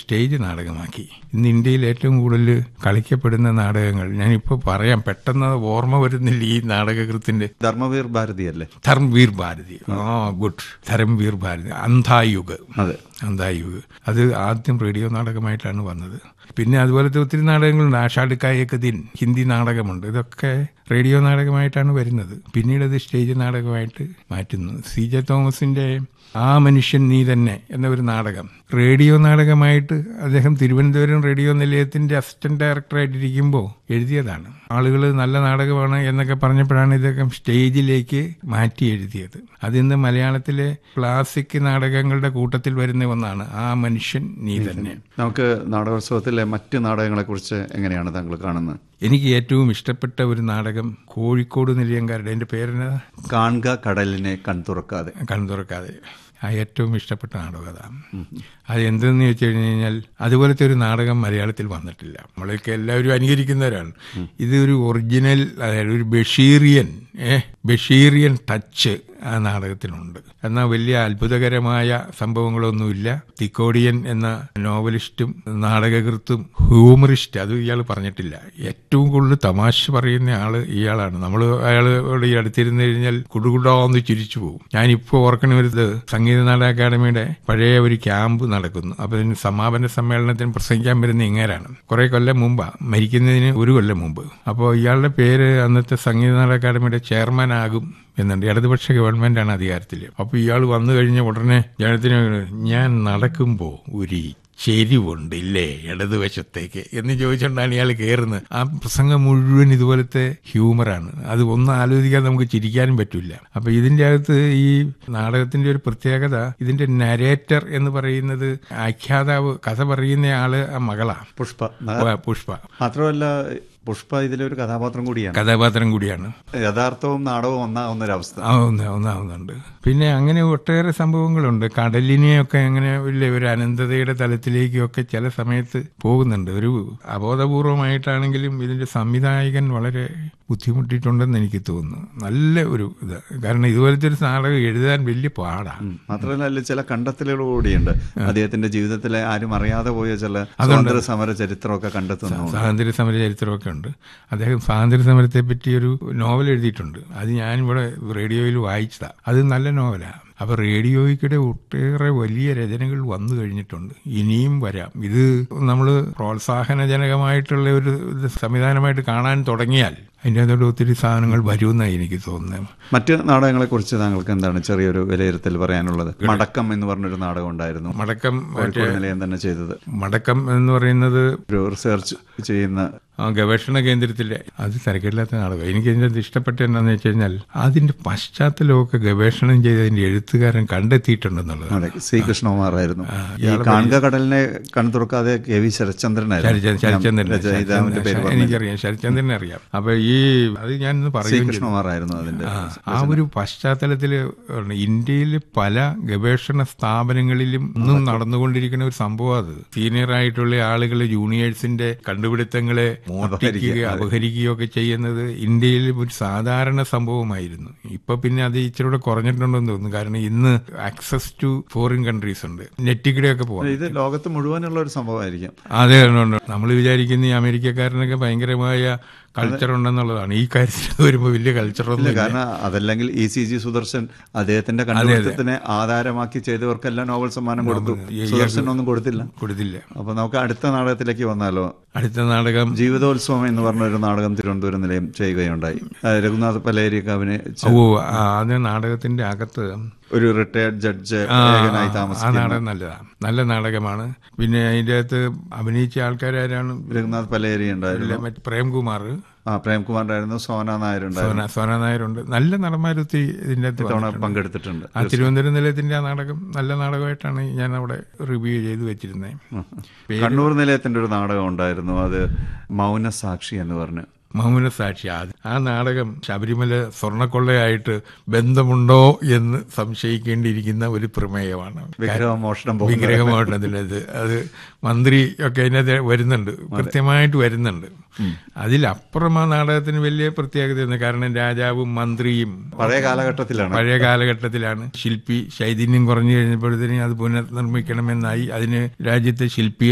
Stage നാടകമാക്കി ഇന്ന് ഇന്ത്യയിൽ ഏറ്റവും കൂടുതൽ കളിക്കപ്പെടുന്ന നാടകങ്ങൾ ഞാനിപ്പോൾ പറയാം പെട്ടെന്ന് ഓർമ്മ വരുന്നില്ല ഈ നാടകകൃത്തിന്റെ ധർമ്മവീർ ഭാരതി അല്ലേ ധർമ്മവീർ ഭാരതി ആ ഗുഡ് ധർമ്മവീർ ഭാരതി അന്ധായുഗ് അതെ അന്തായുഗ് അത് ആദ്യം റേഡിയോ നാടകമായിട്ടാണ് വന്നത് പിന്നെ അതുപോലത്തെ ഒത്തിരി നാടകങ്ങളുണ്ട് ആഷാടുക്കായൊക്കെ ദിൻ ഹിന്ദി നാടകമുണ്ട് ഇതൊക്കെ റേഡിയോ നാടകമായിട്ടാണ് വരുന്നത് പിന്നീട് അത് സ്റ്റേജ് നാടകമായിട്ട് മാറ്റുന്നു സി ജെ തോമസിന്റെ ആ മനുഷ്യൻ നീ തന്നെ എന്ന ഒരു നാടകം റേഡിയോ നാടകമായിട്ട് അദ്ദേഹം തിരുവനന്തപുരം റേഡിയോ നിലയത്തിന്റെ അസിസ്റ്റന്റ് ഡയറക്ടറായിട്ടിരിക്കുമ്പോൾ എഴുതിയതാണ് ആളുകൾ നല്ല നാടകമാണ് എന്നൊക്കെ പറഞ്ഞപ്പോഴാണ് ഇദ്ദേഹം സ്റ്റേജിലേക്ക് മാറ്റി എഴുതിയത് അതിന്ന് മലയാളത്തിലെ ക്ലാസിക് നാടകങ്ങളുടെ കൂട്ടത്തിൽ വരുന്ന ഒന്നാണ് ആ മനുഷ്യൻ നീ തന്നെ നമുക്ക് നാടകോത്സവത്തിലെ മറ്റ് നാടകങ്ങളെക്കുറിച്ച് എങ്ങനെയാണ് താങ്കൾ കാണുന്നത് എനിക്ക് ഏറ്റവും ഇഷ്ടപ്പെട്ട ഒരു നാടകം കോഴിക്കോട് നിലയംകാരുടെ എൻ്റെ പേരിന് കാണുക കടലിനെ കൺതുറക്കാതെ കണ്ണു തുറക്കാതെ ആ ഏറ്റവും ഇഷ്ടപ്പെട്ട നാടകം അതാണ് അത് എന്തെന്ന് ചോദിച്ചു കഴിഞ്ഞു കഴിഞ്ഞാൽ അതുപോലത്തെ ഒരു നാടകം മലയാളത്തിൽ വന്നിട്ടില്ല നമ്മളൊക്കെ എല്ലാവരും അനുകരിക്കുന്നവരാണ് ഇത് ഒരു ഒറിജിനൽ അതായത് ഒരു ബഷീറിയൻ ഏ ബഷീറിയൻ ടച്ച് ആ നാടകത്തിനുണ്ട് എന്നാൽ വലിയ അത്ഭുതകരമായ സംഭവങ്ങളൊന്നുമില്ല തിക്കോടിയൻ എന്ന നോവലിസ്റ്റും നാടകകൃത്തും ഹ്യൂമറിസ്റ്റ് അത് ഇയാൾ പറഞ്ഞിട്ടില്ല ഏറ്റവും കൂടുതൽ തമാശ പറയുന്ന ആള് ഇയാളാണ് നമ്മൾ അയാളോട് ഈ അടുത്തിരുന്ന് കഴിഞ്ഞാൽ കുടുകുടാന്ന് ചിരിച്ചു പോകും ഞാനിപ്പോൾ ഓർക്കണ ഒരു ഇത് സംഗീത നാടക അക്കാദമിയുടെ പഴയ ഒരു ക്യാമ്പ് നടക്കുന്നു അപ്പൊ ഇതിന് സമാപന സമ്മേളനത്തിന് പ്രസംഗിക്കാൻ വരുന്ന ഇങ്ങേരാണ് കുറെ കൊല്ലം മുമ്പാ മരിക്കുന്നതിന് ഒരു കൊല്ലം മുമ്പ് അപ്പോൾ ഇയാളുടെ പേര് അന്നത്തെ സംഗീത നാടക അക്കാദമിയുടെ ചെയർമാൻ ആകും എന്നുണ്ട് ഇടതുപക്ഷ ഗവൺമെന്റാണ് അധികാരത്തിൽ അപ്പൊ ഇയാൾ വന്നു കഴിഞ്ഞ ഉടനെ ജനത്തിന് ഞാൻ നടക്കുമ്പോ ഒരു ചെരിവുണ്ട് ഇല്ലേ ഇടതുവശത്തേക്ക് എന്ന് ചോദിച്ചുകൊണ്ടാണ് ഇയാൾ കയറുന്നത് ആ പ്രസംഗം മുഴുവൻ ഇതുപോലത്തെ ഹ്യൂമറാണ് അത് ഒന്നും ആലോചിക്കാതെ നമുക്ക് ചിരിക്കാനും പറ്റില്ല അപ്പൊ ഇതിന്റെ അകത്ത് ഈ നാടകത്തിന്റെ ഒരു പ്രത്യേകത ഇതിന്റെ നരേറ്റർ എന്ന് പറയുന്നത് ആഖ്യാതാവ് കഥ പറയുന്ന ആള് ആ മകളാ പുഷ്പ പുഷ്പ മാത്രമല്ല പുഷ്പ ഇതിലൊരു കഥാപാത്രം കൂടിയാണ് കഥാപാത്രം കൂടിയാണ് യഥാർത്ഥവും നാടകവും ഒന്നാവുന്ന ഒരു അവസ്ഥ ആവുന്ന ഒന്നാവുന്നുണ്ട് പിന്നെ അങ്ങനെ ഒട്ടേറെ സംഭവങ്ങളുണ്ട് കടലിനെയൊക്കെ അങ്ങനെ വലിയ ഒരു അനന്തതയുടെ തലത്തിലേക്കൊക്കെ ചില സമയത്ത് പോകുന്നുണ്ട് ഒരു അബോധപൂർവമായിട്ടാണെങ്കിലും ഇതിന്റെ സംവിധായകൻ വളരെ ബുദ്ധിമുട്ടിയിട്ടുണ്ടെന്ന് എനിക്ക് തോന്നുന്നു നല്ല ഒരു ഇത് കാരണം ഇതുപോലത്തെ ഒരു നാടകം എഴുതാൻ വലിയ പാടാണ് മാത്രമല്ല അതിൽ ചില കണ്ടെത്തലുകൾ കൂടിയുണ്ട് അദ്ദേഹത്തിന്റെ ജീവിതത്തിലെ ആരും അറിയാതെ പോയ ചില സ്വാതന്ത്ര്യ സമര ചരിത്രമൊക്കെ കണ്ടെത്തുന്നു സ്വാതന്ത്ര്യ സമര ചരിത്രമൊക്കെ ഉണ്ട് അദ്ദേഹം സ്വാതന്ത്ര്യ സമരത്തെ പറ്റി ഒരു നോവൽ എഴുതിയിട്ടുണ്ട് അത് ഞാനിവിടെ റേഡിയോയിൽ വായിച്ചതാ അത് നല്ല നോവലാണ് അപ്പൊ റേഡിയോയ്ക്കിടെ ഒട്ടേറെ വലിയ രചനകൾ വന്നു കഴിഞ്ഞിട്ടുണ്ട് ഇനിയും വരാം ഇത് നമ്മൾ പ്രോത്സാഹനജനകമായിട്ടുള്ള ഒരു ഇത് സംവിധാനമായിട്ട് കാണാൻ തുടങ്ങിയാൽ അതിൻ്റെ അതോടെ ഒത്തിരി സാധനങ്ങൾ വരുമെന്നാണ് എനിക്ക് തോന്നുന്നത് മറ്റ് നാടകങ്ങളെ കുറിച്ച് താങ്കൾക്ക് എന്താണ് ചെറിയൊരു വിലയിരുത്തൽ പറയാനുള്ളത് മടക്കം എന്ന് പറഞ്ഞൊരു നാടകം ഉണ്ടായിരുന്നു മടക്കം കോഴിക്കോട് നിലയം തന്നെ ചെയ്തത് മടക്കം എന്ന് പറയുന്നത് ഒരു റിസർച്ച് ചെയ്യുന്ന ആ ഗവേഷണ കേന്ദ്രത്തിലെ അത് തിരക്കില്ലാത്ത നാടകം എനിക്ക് ഇതിന്റെ ഇഷ്ടപ്പെട്ട എന്താണെന്ന് വെച്ച് കഴിഞ്ഞാൽ അതിന്റെ പശ്ചാത്തലമൊക്കെ ഗവേഷണം ചെയ്ത് അതിന്റെ എഴുത്തുകാരൻ കണ്ടെത്തിയിട്ടുണ്ടെന്നുള്ളത് അതെ സി കൃഷ്ണകുമാർ ആയിരുന്നു ഈ കാണുക കടലിനെ കൺതുറക്കാതെ കെ വി ശരത്ചന്ദ്രനായിരുന്നു ശരചന്ദ്രൻ രചയിതാവിന്റെ പേര് പറഞ്ഞു എനിക്കറിയാം ശരചന്ദ്രനെ അറിയാം അപ്പൊ ഈ അത് ഞാൻ ഇന്ന് സി പറയും കൃഷ്ണകുമാർ ആയിരുന്നു അതിന്റെ ആ, ആ ഒരു പശ്ചാത്തലത്തില് ഇന്ത്യയിൽ പല ഗവേഷണ സ്ഥാപനങ്ങളിലും ഇന്നും നടന്നുകൊണ്ടിരിക്കുന്ന ഒരു സംഭവം അത് സീനിയർ ആയിട്ടുള്ള ആളുകൾ ജൂനിയേഴ്സിന്റെ കണ്ടുപിടുത്തങ്ങളെ മോഷ്ടിക്കുകയോ അപഹരിക്കുകയോ ഒക്കെ ചെയ്യുന്നത് ഇന്ത്യയിൽ ഒരു സാധാരണ സംഭവമായിരുന്നു ഇപ്പൊ പിന്നെ അത് ഇച്ചിരി കൂടെ കുറഞ്ഞിട്ടുണ്ടെന്ന് തോന്നുന്നു കാരണം ഇന്ന് ആക്സസ് ടു ഫോറിൻ കൺട്രീസ് ഉണ്ട് നെറ്റിൽ കൂടെയൊക്കെ പോകാം ഇത് ലോകത്ത് മുഴുവനുള്ള ഒരു സംഭവമായിരിക്കും അതെ നമ്മൾ വിചാരിക്കുന്ന ഈ അമേരിക്കക്കാരനൊക്കെ ഭയങ്കരമായ കൾച്ചർ ഉണ്ടെന്നുള്ളതാണ് ഈ കാര്യത്തിൽ വരുമ്പോൾ വലിയ കൾച്ചറൊന്നും ഇല്ല. കാരണം അതല്ലെങ്കിൽ ഇ സി ജി സുദർശൻ അദ്ദേഹത്തിന്റെ കണ്ടുപിടുത്തത്തിനെ ആധാരമാക്കി ചെയ്തവർക്കെല്ലാം നോബൽ സമ്മാനം കൊടുത്തു സുദർശൻ ഒന്നും കൊടുത്തില്ല കൊടുത്തില്ല അപ്പൊ നമുക്ക് അടുത്ത നാടകത്തിലേക്ക് വന്നാലോ അടുത്ത നാടകം ജീവിതോത്സവം എന്ന് പറഞ്ഞ ഒരു നാടകം തിരുവനന്തപുരം നിലയം ചെയ്യുകയുണ്ടായി ആ, രഘുനാഥ് പലേരിയൊക്കെ അഭിനയിച്ച ഓ ആ, അത് നാടകത്തിന്റെ അകത്ത് ഒരു റിട്ടയർഡ് ജഡ്ജ് ആ, ഏകനായി ആ താമസിക്കുന്ന നാടകം നല്ലതാണ് നല്ല നാടകമാണ് പിന്നെ അതിന്റെ അകത്ത് അഭിനയിച്ച ആൾക്കാരാരാണ് രഘുനാഥ് പലേരി ഉണ്ടായിരുന്നു മറ്റ് പ്രേംകുമാർ ആ പ്രേംകുമാറിന്റെ സോന നായർ ഉണ്ടായിരുന്നു സോന സോന നായരുണ്ട് നല്ല നടന്മാരൊത്തിരി ഇതിന്റെ അകത്ത് തവണ വന്നിട്ടുണ്ട്. പങ്കെടുത്തിട്ടുണ്ട് ആ തിരുവനന്തപുരം നിലയത്തിന്റെ ആ നാടകം നല്ല നാടകമായിട്ടാണ് ഞാൻ അവിടെ റിവ്യൂ ചെയ്ത് വെച്ചിരുന്നത് കണ്ണൂർ നിലയത്തിന്റെ ഒരു നാടകം ഉണ്ടായിരുന്നു അത് മൗനസാക്ഷി എന്ന് പറഞ്ഞ് മൗന സാക്ഷി അത് ആ നാടകം ശബരിമല സ്വർണ്ണക്കൊള്ളയായിട്ട് ബന്ധമുണ്ടോ എന്ന് സംശയിക്കേണ്ടിയിരിക്കുന്ന ഒരു പ്രമേയമാണ് വിഗ്രഹമോഷണം പോകുന്നത് വിഗ്രഹമായിട്ട് അതിനകത്ത് അത് മന്ത്രി ഒക്കെ അതിനകത്ത് വരുന്നുണ്ട് കൃത്യമായിട്ട് വരുന്നുണ്ട് അതിലപ്പുറം ആ നാടകത്തിന് വലിയ പ്രത്യേകതയാണ് കാരണം രാജാവും മന്ത്രിയും പഴയ കാലഘട്ടത്തിലാണ് പഴയ കാലഘട്ടത്തിലാണ് ശില്പി ചൈതന്യം കുറഞ്ഞു കഴിഞ്ഞപ്പോഴത്തേനും അത് പുനർനിർമ്മിക്കണമെന്നായി അതിന് രാജ്യത്തെ ശില്പി